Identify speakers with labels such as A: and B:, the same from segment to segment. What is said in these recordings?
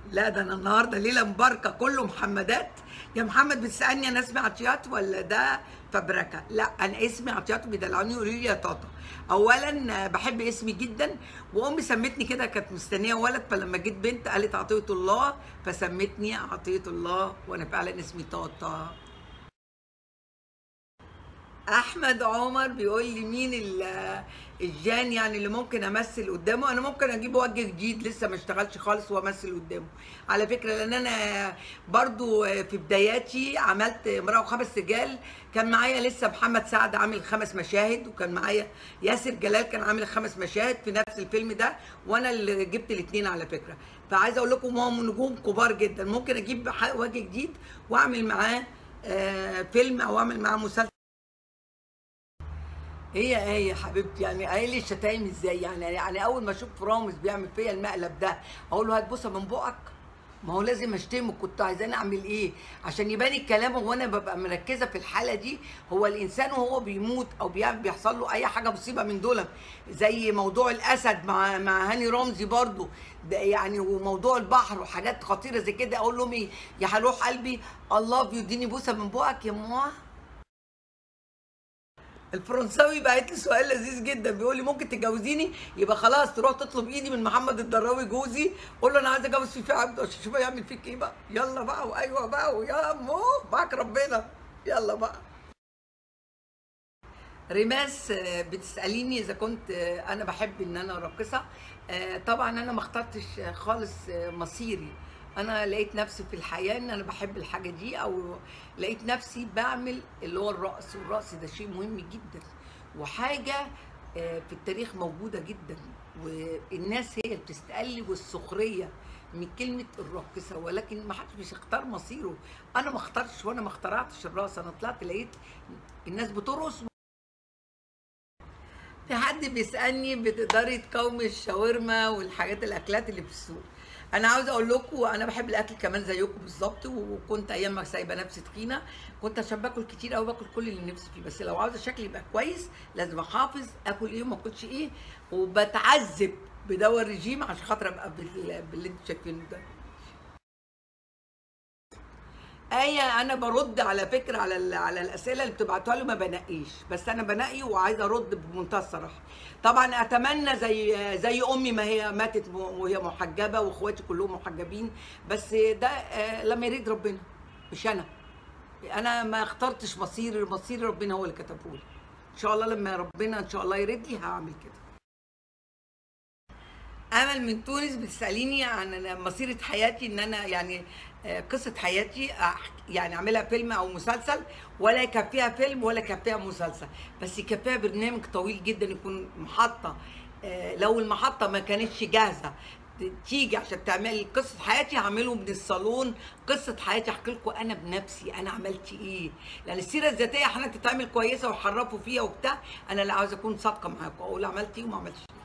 A: لا ده انا النهارده ليله مباركه كله محمدات يا محمد بتسالني انا اسمي عطيات ولا ده فبركه لا انا اسمي عطيات بيدلعوني يقولوا لي يا طاطا اولا بحب اسمي جدا وامي سمتني كده كانت مستنيه ولد فلما جيت بنت قالت عطيه الله فسمتني عطيه الله وانا فعلا اسمي طاطا احمد عمر بيقول لي مين ال- الجان يعني اللي ممكن امثل قدامه انا ممكن اجيب وجه جديد لسه ما اشتغلش خالص وامثل قدامه على فكره لان انا برضو في بداياتي عملت امراه وخمس رجال كان معايا لسه محمد سعد عامل خمس مشاهد وكان معايا ياسر جلال كان عامل خمس مشاهد في نفس الفيلم ده وانا اللي جبت الاثنين على فكره فعايزه اقول لكم هم نجوم كبار جدا ممكن اجيب ح- وجه جديد واعمل معاه آه، فيلم او اعمل معاه مسلسل هي ايه يا حبيبتي يعني قايل لي الشتايم ازاي يعني يعني اول ما اشوف رامز بيعمل فيا المقلب ده اقول له هات بوسه من بقك ما هو لازم اشتمه كنت عايزاني اعمل ايه عشان يبان الكلام وانا ببقى مركزه في الحاله دي هو الانسان وهو بيموت او بيعمل بيحصل له اي حاجه مصيبه من دول زي موضوع الاسد مع مع هاني رمزي برضو ده يعني وموضوع البحر وحاجات خطيره زي كده اقول لهم إيه؟ يا هروح قلبي الله بيديني بوسه من بقك يا ماما الفرنساوي بعت لي سؤال لذيذ جدا بيقول لي ممكن تتجوزيني يبقى خلاص تروح تطلب ايدي من محمد الدراوي جوزي قول له انا عايز اتجوز فيفي عبده عشان شوف هيعمل فيك ايه بقى يلا بقى وايوه بقى ويا مو معاك ربنا يلا بقى ريماس آه، بتساليني اذا كنت آه، انا بحب ان انا راقصه آه، طبعا انا ما اخترتش آه، خالص آه، مصيري انا لقيت نفسي في الحياه ان انا بحب الحاجه دي او لقيت نفسي بعمل اللي هو الرقص والرقص ده شيء مهم جدا وحاجه آه، في التاريخ موجوده جدا والناس هي اللي بتستقل والسخريه من كلمه الراقصه ولكن ما حدش بيختار مصيره انا ما اخترتش وانا ما اخترعتش الرقص انا طلعت لقيت الناس بترقص في حد بيسالني بتقدري تقاومي الشاورما والحاجات الاكلات اللي في السوق انا عاوزه اقول لكم انا بحب الاكل كمان زيكم بالظبط وكنت ايام ما سايبه نفسي تخينه كنت عشان باكل كتير قوي باكل كل اللي نفسي فيه بس لو عاوزه شكلي يبقى كويس لازم احافظ اكل ايه وما اكلش ايه وبتعذب بدواء الرجيم عشان خاطر ابقى بال- باللي انتوا شايفينه ده آية أنا برد على فكرة على ال- على الأسئلة اللي بتبعتوها لي ما بنقيش بس أنا بنقي وعايزة أرد بمنتهى الصراحة طبعا أتمنى زي زي أمي ما هي ماتت م- وهي محجبة وإخواتي كلهم محجبين بس ده آه، لما يريد ربنا مش أنا أنا ما اخترتش مصيري مصير ربنا هو اللي كتبه لي إن شاء الله لما ربنا إن شاء الله يريد لي هعمل كده امل من تونس بتساليني عن أنا مسيره حياتي ان انا يعني آه، قصه حياتي أح- يعني اعملها فيلم او مسلسل ولا يكفيها فيلم ولا يكفيها مسلسل بس يكفيها برنامج طويل جدا يكون محطه آه، لو المحطه ما كانتش جاهزه ت- تيجي عشان تعمل قصه حياتي هعمله من الصالون قصه حياتي احكي لكم انا بنفسي انا عملت ايه يعني السيره الذاتيه احيانا تتعمل كويسه ويحرفوا فيها وبتاع انا لا عاوزه اكون صادقه معاكم اقول عملت ايه وما عملتش ايه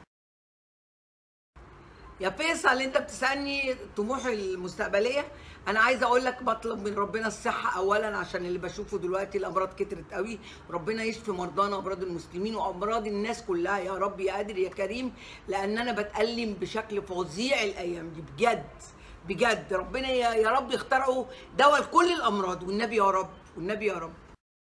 A: يا فيصل انت بتسالني طموحي المستقبليه انا عايزه اقول لك بطلب من ربنا الصحه اولا عشان اللي بشوفه دلوقتي الامراض كترت قوي ربنا يشفي مرضانا وامراض المسلمين وامراض الناس كلها يا رب يا قادر يا كريم لان انا بتالم بشكل فظيع الايام دي بجد بجد ربنا يا يا رب يخترعوا دواء لكل الامراض والنبي يا رب والنبي يا رب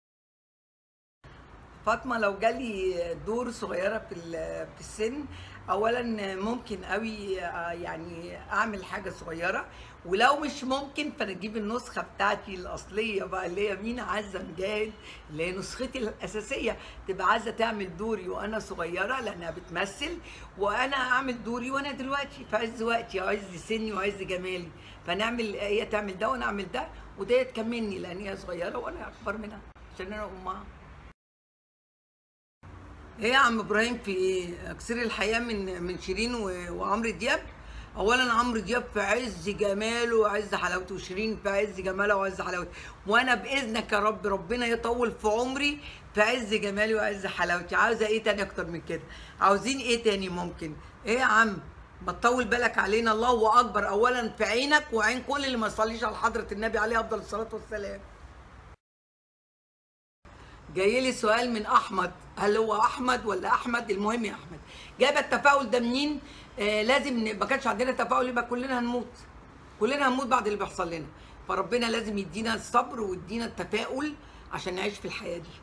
A: فاطمه لو جالي دور صغيره في ال- في السن اولا ممكن قوي آه، يعني اعمل حاجه صغيره ولو مش ممكن فنجيب النسخه بتاعتي الاصليه بقى اللي هي مين عزه مجاهد اللي هي نسختي الاساسيه تبقى عايزه تعمل دوري وانا صغيره لانها بتمثل وانا اعمل دوري وانا دلوقتي في عز وقتي وعز سني وعز جمالي فنعمل هي تعمل ده وانا اعمل ده وده تكملني لان هي صغيره وانا اكبر منها عشان انا امها ايه يا عم ابراهيم في ايه؟ اكسري الحياه من من شيرين و- وعمرو دياب اولا عمرو دياب في عز جماله وعز حلاوته وشيرين في عز جمالها وعز حلاوته وانا باذنك يا رب ربنا يطول في عمري في عز جمالي وعز حلاوتي عاوزه ايه تاني اكتر من كده عاوزين ايه تاني ممكن ايه يا عم ما تطول بالك علينا الله اكبر اولا في عينك وعين كل اللي ما يصليش على حضره النبي عليه افضل الصلاه والسلام جاي لي سؤال من احمد هل هو احمد ولا احمد المهم يا احمد جايبه التفاؤل ده منين آه لازم ن- ما كانش عندنا تفاؤل يبقى كلنا هنموت كلنا هنموت بعد اللي بيحصل لنا فربنا لازم يدينا الصبر ويدينا التفاؤل عشان نعيش في الحياه دي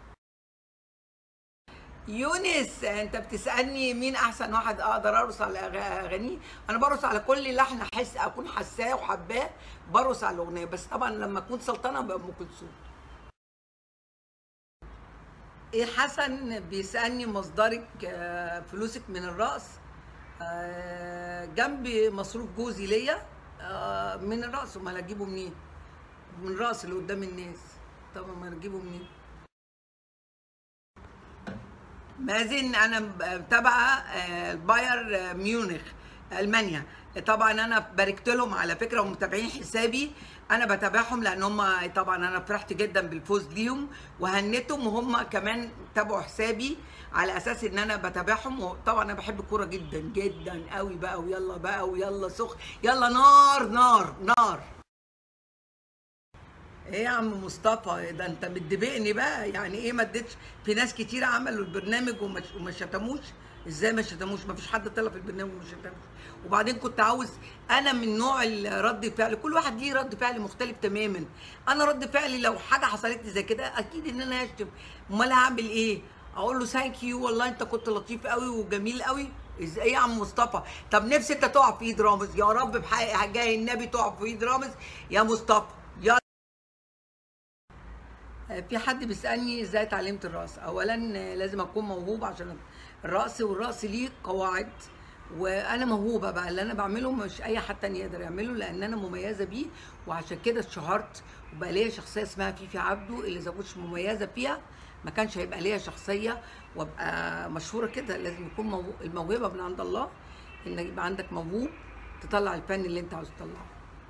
A: يونس انت بتسالني مين احسن واحد اقدر ارقص على أغ- اغانيه انا برقص على كل لحن احس اكون حساه وحباه برقص على الاغنيه بس طبعا لما اكون سلطنه بقى ام كلثوم ايه حسن بيسالني مصدرك آه، فلوسك من الرقص آه، جنب مصروف جوزي ليا آه، من الرقص امال هجيبه منين من الرقص اللي قدام الناس طبعا ما هجيبه منين مازن انا متابعه آه، الباير آه، ميونخ المانيا طبعا انا باركت لهم على فكره ومتابعين حسابي انا بتابعهم لان هم طبعا انا فرحت جدا بالفوز ليهم وهنتهم وهم كمان تابعوا حسابي على اساس ان انا بتابعهم وطبعا انا بحب الكوره جدا جدا قوي بقى ويلا بقى ويلا سخ يلا نار نار نار ايه يا عم مصطفى ده انت متدبقني بقى يعني ايه ما اديتش في ناس كتير عملوا البرنامج وما وما شتموش ازاي ما شتموش ما فيش حد طلع في البرنامج وما شتمش وبعدين كنت عاوز انا من نوع رد فعل كل واحد ليه رد فعل مختلف تماما انا رد فعلي لو حاجه حصلت لي زي كده اكيد ان انا هشتم امال هعمل ايه اقول له ثانك يو والله انت كنت لطيف قوي وجميل قوي ازاي يا عم مصطفى طب نفسي انت تقع في ايد رامز يا رب بحق جاي النبي تقع في ايد رامز يا مصطفى يا في حد بيسالني ازاي اتعلمت الرقص اولا لازم اكون موهوب عشان الرقص والرقص ليه قواعد وانا موهوبه بقى اللي انا بعمله مش اي حد تاني يقدر يعمله لان انا مميزه بيه وعشان كده اتشهرت وبقى ليا شخصيه اسمها فيفي عبده اللي اذا كنتش مميزه فيها ما كانش هيبقى ليا شخصيه وابقى مشهوره كده لازم يكون موهو- الموهبه من عند الله ان يبقى عندك موهوب تطلع الفن اللي انت عاوز تطلعه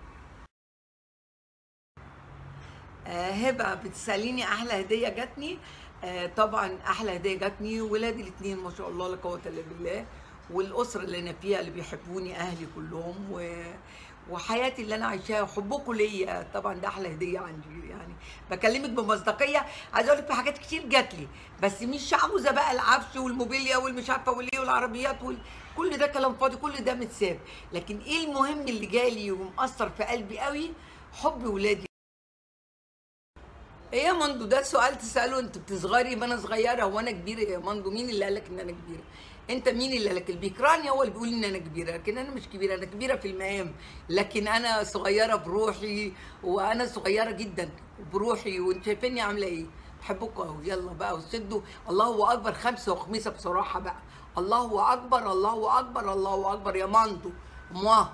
A: آه، هبه بتساليني احلى هديه جاتني آه، طبعا احلى هديه جاتني ولادي الاثنين ما شاء الله لا قوه الا بالله والاسره اللي انا فيها اللي بيحبوني اهلي كلهم و... وحياتي اللي انا عايشاها وحبكم ليا طبعا ده احلى هديه عندي يعني بكلمك بمصداقيه عايزه اقول لك في حاجات كتير جات لي بس مش عاوزه بقى العفش والموبيليا والمش عارفه والايه والعربيات وال... كل ده كلام فاضي كل ده متساب لكن ايه المهم اللي جالي ومأثر في قلبي قوي حب ولادي ايه يا مندو ده سؤال تساله انت بتصغري ما انا صغيره وانا كبيره يا مندو مين اللي قالك ان انا كبيره انت مين اللي قالك البيكراني هو اللي بيقول ان انا كبيره لكن انا مش كبيره انا كبيره في المقام لكن انا صغيره بروحي وانا صغيره جدا بروحي وانت شايفيني عامله ايه بحبكم قوي يلا بقى وسدوا الله اكبر خمسه وخميسه بصراحه بقى الله اكبر الله اكبر الله اكبر يا مندو مواه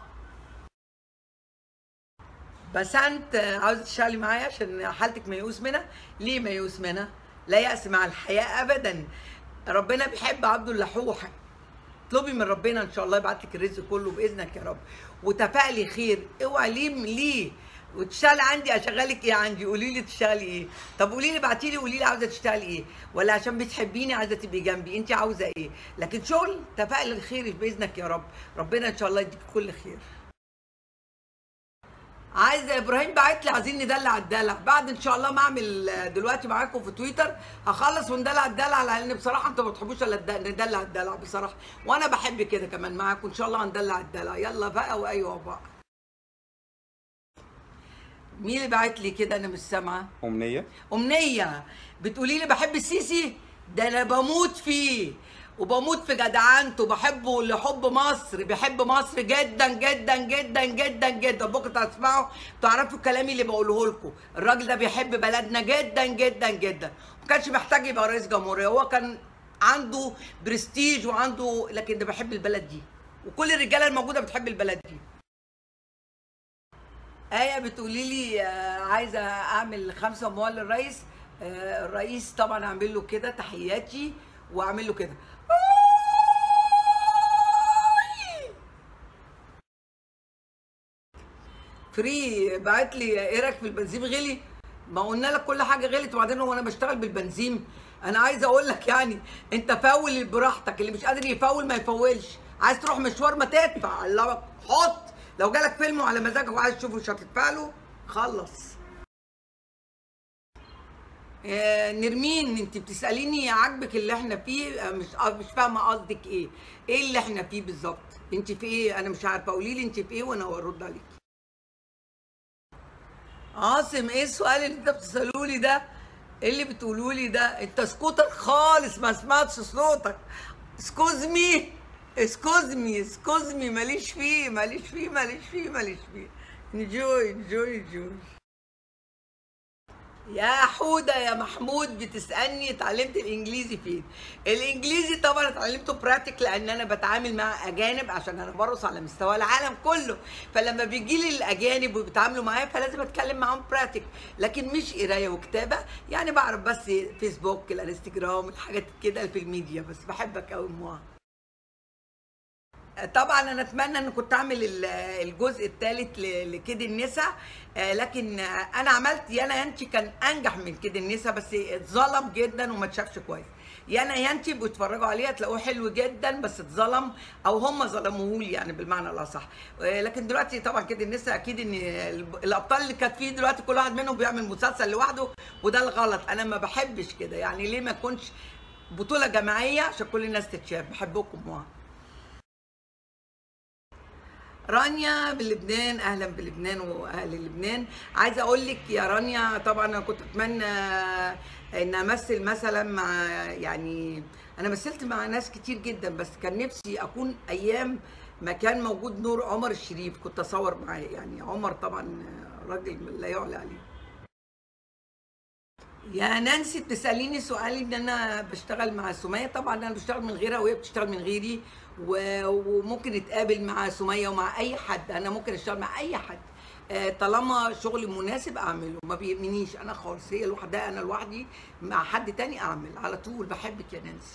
A: بس انت عاوز تشتغلي معايا عشان حالتك ميؤوس منها ليه ميؤوس منها لا يأس مع الحياة ابدا ربنا بيحب عبده اللحوح اطلبي من ربنا ان شاء الله يبعت لك الرزق كله باذنك يا رب وتفائلي خير اوعي ليه ليه وتشتغلي عندي اشغلك ايه عندي قولي لي تشتغلي ايه طب قولي لي ابعتي لي قولي لي عاوزه تشتغلي ايه ولا عشان بتحبيني عايزه تبقي جنبي انت عاوزه ايه لكن شغل تفائلي الخير باذنك يا رب ربنا ان شاء الله يديك كل خير عايزه ابراهيم بعت لي عايزين ندلع الدلع بعد ان شاء الله ما اعمل دلوقتي معاكم في تويتر هخلص وندلع الدلع لان بصراحه انتوا ما بتحبوش الا الد- ندلع الدلع بصراحه وانا بحب كده كمان معاكم ان شاء الله هندلع الدلع يلا بقى وايوه بقى مين اللي بعت لي كده انا مش سامعه
B: أمنية
A: امنيه بتقولي لي بحب السيسي ده انا بموت فيه وبموت في جدعنته بحبه لحب مصر بيحب مصر جدا جدا جدا جدا جدا بكره تسمعوا تعرفوا كلامي اللي بقوله لكم الراجل ده بيحب بلدنا جدا جدا جدا ما كانش محتاج يبقى رئيس جمهوريه هو كان عنده برستيج وعنده لكن ده بحب البلد دي وكل الرجاله الموجوده بتحب البلد دي آية بتقولي لي آه، عايزة أعمل خمسة أموال للرئيس آه، الرئيس طبعا أعمل له كده تحياتي وأعمل له كده فري بعت لي ايه رايك في البنزين غلي ما قلنا لك كل حاجه غلت وبعدين هو انا بشتغل بالبنزين انا عايزه اقول لك يعني انت فاول براحتك اللي مش قادر يفول ما يفولش عايز تروح مشوار ما تدفع لو حط لو جالك فيلم على مزاجك وعايز تشوفه مش هتدفع له خلص آه، نرمين انت بتساليني عاجبك اللي احنا فيه آه، مش آه، مش فاهمه قصدك ايه ايه اللي احنا فيه بالظبط انت في ايه انا مش عارفه قولي لي انت في ايه وانا هرد عليك عاصم ايه السؤال اللي انت بتسالوه لي ده ايه اللي بتقولوا لي ده انت سكوتر خالص ما سمعتش صوتك اسكوز مي اسكوز مي اسكوز مي ماليش فيه ماليش فيه ماليش فيه ماليش فيه انجوي انجوي انجوي يا حودة يا محمود بتسألني اتعلمت الإنجليزي فين؟ الإنجليزي طبعا اتعلمته براتيك لأن أنا بتعامل مع أجانب عشان أنا برقص على مستوى العالم كله، فلما بيجي لي الأجانب وبيتعاملوا معايا فلازم أتكلم معاهم براتيك، لكن مش قراية وكتابة، يعني بعرف بس فيسبوك، الانستجرام، الحاجات كده في الميديا بس بحبك أوي موا طبعا انا اتمنى ان كنت اعمل ال- الجزء الثالث لكيد النساء آه، لكن آه، انا عملت يانا يانتي كان انجح من كيد النساء بس اتظلم جدا وما اتشافش كويس يانا يانتي بيتفرجوا عليه هتلاقوه حلو جدا بس اتظلم او هم ظلموه لي يعني بالمعنى الاصح آه، لكن دلوقتي طبعا كيد النساء اكيد ان ال- الابطال اللي كانت فيه دلوقتي كل واحد منهم بيعمل مسلسل لوحده وده الغلط انا ما بحبش كده يعني ليه ما يكونش بطوله جماعيه عشان كل الناس تتشاف بحبكم واحد. رانيا بلبنان اهلا بلبنان واهل لبنان عايزه اقول لك يا رانيا طبعا انا كنت اتمنى ان امثل مثلا مع يعني انا مثلت مع ناس كتير جدا بس كان نفسي اكون ايام ما كان موجود نور عمر الشريف كنت اصور معاه يعني عمر طبعا راجل لا يعلى عليه يا نانسي بتساليني سؤال ان انا بشتغل مع سميه طبعا انا بشتغل من غيرها وهي بتشتغل من غيري و- وممكن نتقابل مع سميه ومع اي حد انا ممكن اشتغل مع اي حد آه، طالما شغل مناسب اعمله ما بيهمنيش انا خالص هي لوحدها انا لوحدي مع حد تاني اعمل على طول بحبك يا نانسي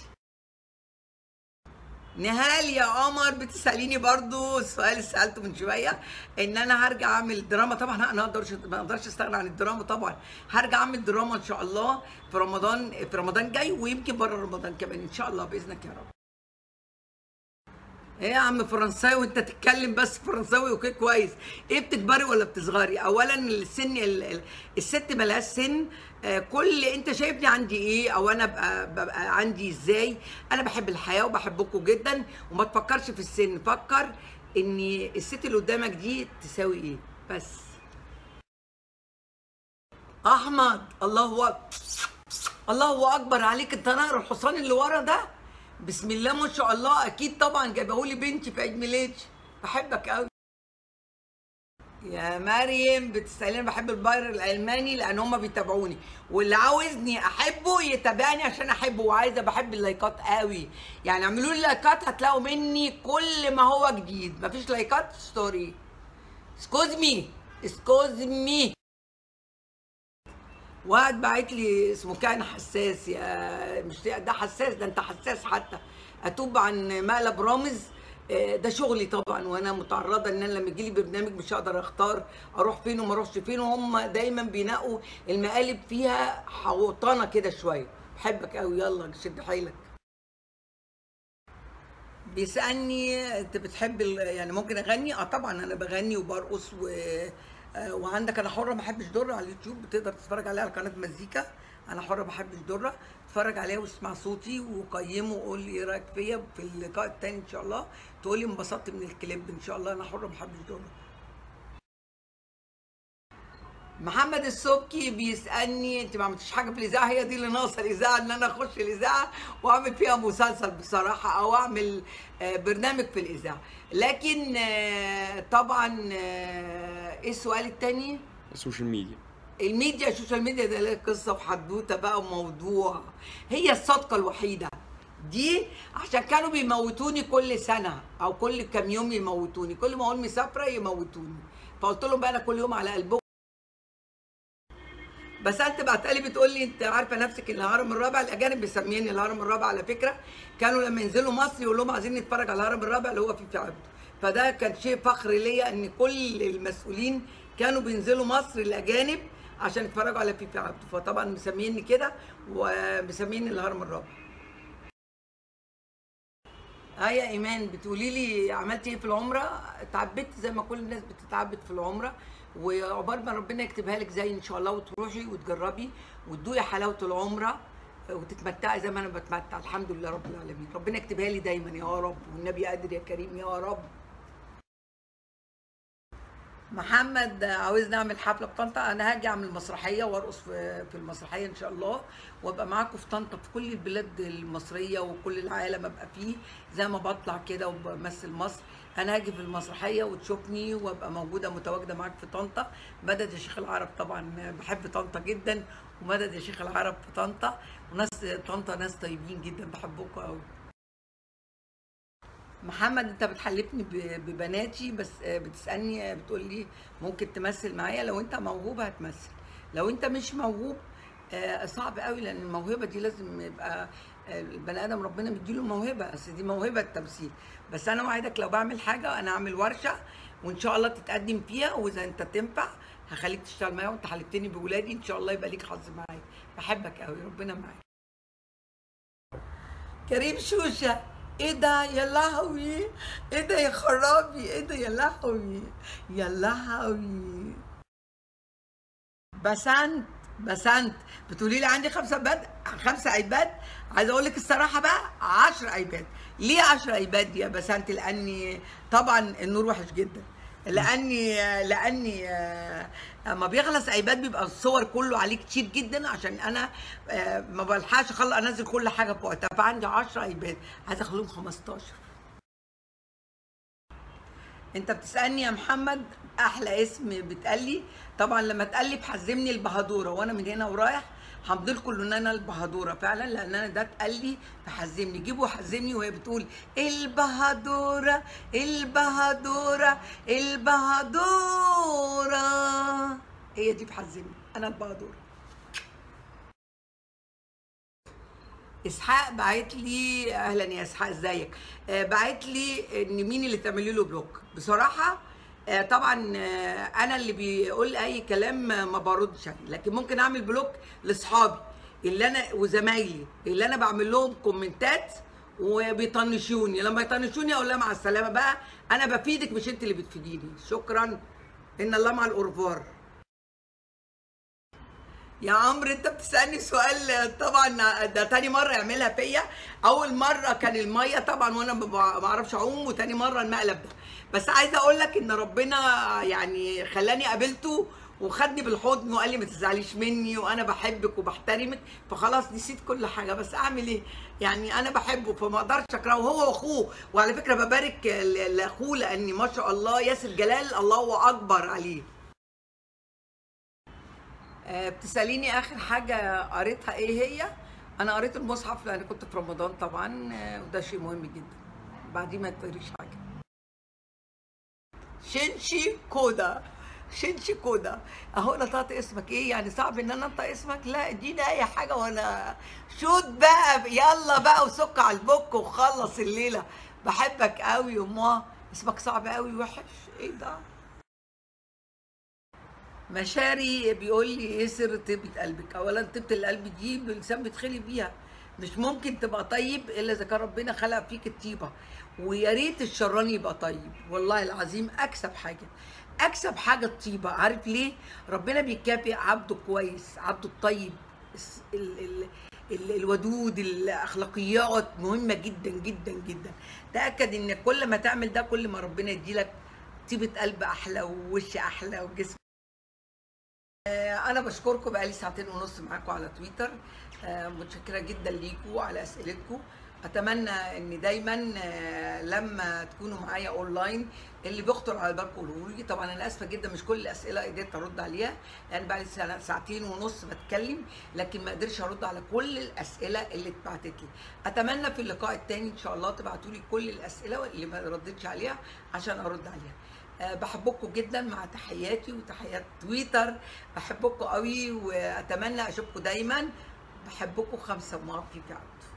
A: نهال يا قمر بتساليني برضو السؤال اللي سالته من شويه ان انا هرجع اعمل دراما طبعا انا ما اقدرش ما اقدرش استغنى عن الدراما طبعا هرجع اعمل دراما ان شاء الله في رمضان في رمضان جاي ويمكن بره رمضان كمان ان شاء الله باذنك يا رب ايه يا عم فرنساوي انت تتكلم بس فرنساوي اوكي كويس ايه بتكبري ولا بتصغري اولا السن ال- ال- الست ملهاش سن آه، كل انت شايفني عندي ايه او انا ببقى, ببقى عندي ازاي انا بحب الحياه وبحبكم جدا وما تفكرش في السن فكر ان الست اللي قدامك دي تساوي ايه بس احمد الله اكبر الله اكبر عليك انت نهر الحصان اللي ورا ده بسم الله ما شاء الله اكيد طبعا جايبهولي بنتي في عيد ميلادي بحبك قوي يا مريم بتسأليني أنا بحب الباير الالماني لان هم بيتابعوني واللي عاوزني احبه يتابعني عشان احبه وعايزه بحب اللايكات قوي يعني اعملوا لي لايكات هتلاقوا مني كل ما هو جديد مفيش لايكات ستوري اسكوز مي اسكوز مي واحد باعت لي اسمه كائن حساس يا مش ده حساس ده انت حساس حتى اتوب عن مقلب رامز آه، ده شغلي طبعا وانا متعرضه ان انا لما يجي لي برنامج مش هقدر اختار اروح فين وما اروحش فين وهم دايما بينقوا المقالب فيها حوطانه كده شويه بحبك قوي يلا شد حيلك بيسالني انت بتحب ال- يعني ممكن اغني اه طبعا انا بغني وبرقص و آه، وعندك انا حره ما بحبش دره على اليوتيوب بتقدر تتفرج عليها على قناه مزيكا انا حره ما بحبش دره اتفرج عليها واسمع صوتي وقيمه وقول لي ايه رايك فيا في اللقاء التاني ان شاء الله تقول لي انبسطت من الكليب ان شاء الله انا حره ما بحبش دره محمد السبكي بيسالني انت ما عملتيش حاجه في الاذاعه هي دي اللي ناقصه الاذاعه ان انا اخش الاذاعه واعمل فيها مسلسل بصراحه او اعمل آه، برنامج في الاذاعه لكن آه، طبعا آه، ايه السؤال التاني
B: السوشيال ميديا
A: الميديا السوشيال ميديا ده لها قصه وحدوته بقى وموضوع هي الصدقه الوحيده دي عشان كانوا بيموتوني كل سنه او كل كام يوم يموتوني كل ما اقول مسافره يموتوني فقلت لهم بقى انا كل يوم على قلبكم بس انت بعتلي بتقول لي انت عارفه نفسك ان الهرم الرابع الاجانب بيسميني الهرم الرابع على فكره كانوا لما ينزلوا مصر يقول لهم عايزين نتفرج على الهرم الرابع اللي هو فيه في عبده فده كان شيء فخر ليا ان كل المسؤولين كانوا بينزلوا مصر الاجانب عشان يتفرجوا على فيفي عبده فطبعا مسميني كده ومسميني الهرم الرابع اه يا ايمان بتقولي لي عملتي ايه في العمره اتعبت زي ما كل الناس بتتعبت في العمره وعقبال ما ربنا يكتبها لك زي ان شاء الله وتروحي وتجربي وتدوقي حلاوه العمره وتتمتعي زي ما انا بتمتع الحمد لله رب العالمين ربنا يكتبها لي دايما يا رب والنبي قادر يا كريم يا رب محمد عاوزني اعمل حفله في طنطا انا هاجي اعمل مسرحيه وارقص في في المسرحيه ان شاء الله وابقى معاكم في طنطا في كل البلاد المصريه وكل العالم ابقى فيه زي ما بطلع كده وبمثل مصر انا هاجي في المسرحيه وتشوفني وابقى موجوده متواجده معاك في طنطا مدد يا شيخ العرب طبعا بحب طنطا جدا ومدد يا شيخ العرب في طنطا وناس طنطا ناس طيبين جدا بحبكم قوي محمد انت بتحلفني ب- ببناتي بس آه، بتسالني آه، بتقول لي ممكن تمثل معايا لو انت موهوب هتمثل لو انت مش موهوب آه، صعب قوي لان الموهبه دي لازم يبقى آه، البني ادم ربنا مديله موهبه بس دي موهبه التمثيل بس انا وعدك لو بعمل حاجه انا اعمل ورشه وان شاء الله تتقدم فيها واذا انت تنفع هخليك تشتغل معايا وانت حلفتني بولادي ان شاء الله يبقى ليك حظ معايا بحبك قوي ربنا معاك كريم شوشة ايه ده يا لهوي ايه ده يا خرابي ايه ده يا لهوي يا لهوي بسنت بسنت بتقولي لي عندي خمسه ايباد خمسه ايباد عايزه اقول لك الصراحه بقى 10 ايباد ليه 10 ايباد يا بسنت لاني طبعا النور وحش جدا لاني لاني آه، اما بيخلص ايباد بيبقى الصور كله عليه كتير جدا عشان انا آه، ما بلحقش اخلص انزل كل حاجه في وقتها فعندي 10 ايباد عايزه اخليهم 15 انت بتسالني يا محمد احلى اسم بتقلي طبعا لما تقلي بحزمني البهدوره وانا من هنا ورايح همضي لكم ان انا البهدوره فعلا لان انا ده اتقلي فحزمني جيبوا حزمني وهي بتقول البهدوره البهدوره البهدوره هي دي بحزمني انا البهدوره اسحاق بعت لي اهلا يا اسحاق ازيك آه، بعت لي ان مين اللي تعملي له بلوك بصراحه آه، طبعا آه، انا اللي بيقول اي كلام آه، ما بردش عليه لكن ممكن اعمل بلوك لاصحابي اللي انا وزمايلي اللي انا بعمل لهم كومنتات وبيطنشوني لما يطنشوني اقول لها مع السلامه بقى انا بفيدك مش انت اللي بتفيديني شكرا ان الله مع الاورفار يا عمرو انت بتسالني سؤال طبعا ده تاني مره يعملها فيا اول مره كان الميه طبعا وانا ما ما اعرفش اعوم وتاني مره المقلب ده بس عايزه اقول لك ان ربنا يعني خلاني قابلته وخدني بالحضن وقال لي ما تزعليش مني وانا بحبك وبحترمك فخلاص نسيت كل حاجه بس اعمل ايه يعني انا بحبه فما اقدرش اكرهه هو واخوه وعلى فكره ببارك ل- لاخوه لاني ما شاء الله ياسر جلال الله اكبر عليه آه، بتساليني اخر حاجه قريتها ايه هي انا قريت المصحف لان كنت في رمضان طبعا آه، وده شيء مهم جدا بعديه ما تقريش حاجه شنشي كودا شنشي كودا اهو نطقت اسمك ايه يعني صعب ان انا انطق اسمك لا اديني اي حاجه وانا شوت بقى يلا بقى وسك على البوك وخلص الليله بحبك قوي يما اسمك صعب قوي وحش ايه ده مشاري بيقول لي ايه سر طيبة قلبك؟ أولا طيبة القلب دي الإنسان بيتخلي بيها مش ممكن تبقى طيب إلا إذا كان ربنا خلق فيك الطيبة ويا ريت الشراني يبقى طيب والله العظيم أكسب حاجة أكسب حاجة الطيبة عارف ليه؟ ربنا بيكافئ عبده كويس عبده الطيب الس- ال ال ال الودود الأخلاقيات مهمة جدا جدا جدا تأكد إن كل ما تعمل ده كل ما ربنا يديلك طيبة قلب أحلى ووش أحلى وجسم انا بشكركم بقالي ساعتين ونص معاكم على تويتر آه، متشكره جدا ليكم على اسئلتكم اتمنى ان دايما آه، لما تكونوا معايا اونلاين اللي بيخطر على بالكم قولوا لي طبعا انا اسفه جدا مش كل الاسئله قدرت ارد عليها لان بقالي سنة- ساعتين ونص بتكلم لكن ما قدرتش ارد على كل الاسئله اللي اتبعتت لي اتمنى في اللقاء التاني ان شاء الله تبعتوا لي كل الاسئله اللي ما ردتش عليها عشان ارد عليها آه، بحبكم جدا مع تحياتي وتحيات تويتر بحبكم قوي واتمنى اشوفكم دايما بحبكم خمسه ما في عبد